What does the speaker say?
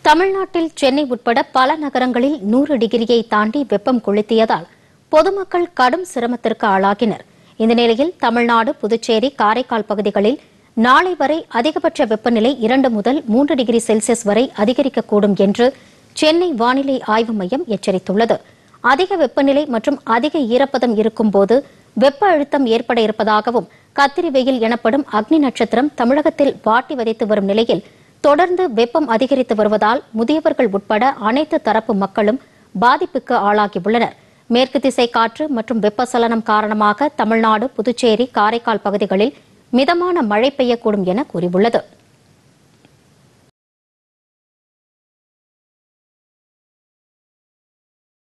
தமிழ்நாட்டில் சென்னை உட்பட பல நகரங்களில் நூறு டிகிரியை தாண்டி வெப்பம் கொளுத்தியதால் பொதுமக்கள் கடும் சிரமத்திற்கு ஆளாகினர் இந்த நிலையில் தமிழ்நாடு புதுச்சேரி காரைக்கால் பகுதிகளில் நாளை வரை அதிகபட்ச வெப்பநிலை இரண்டு முதல் மூன்று டிகிரி செல்சியஸ் வரை அதிகரிக்கக்கூடும் என்று சென்னை வானிலை ஆய்வு மையம் எச்சரித்துள்ளது அதிக வெப்பநிலை மற்றும் அதிக ஈரப்பதம் இருக்கும்போது வெப்ப அழுத்தம் ஏற்பட இருப்பதாகவும் கத்திரி வெயில் எனப்படும் அக்னி நட்சத்திரம் தமிழகத்தில் வாட்டி வதைத்து வரும் நிலையில் தொடர்ந்து வெப்பம் அதிகரித்து வருவதால் முதியவர்கள் உட்பட அனைத்து தரப்பு மக்களும் பாதிப்புக்கு ஆளாகியுள்ளனர் மேற்கு திசை காற்று மற்றும் வெப்பசலனம் காரணமாக தமிழ்நாடு புதுச்சேரி காரைக்கால் பகுதிகளில் மிதமான மழை பெய்யக்கூடும் என கூறியுள்ளது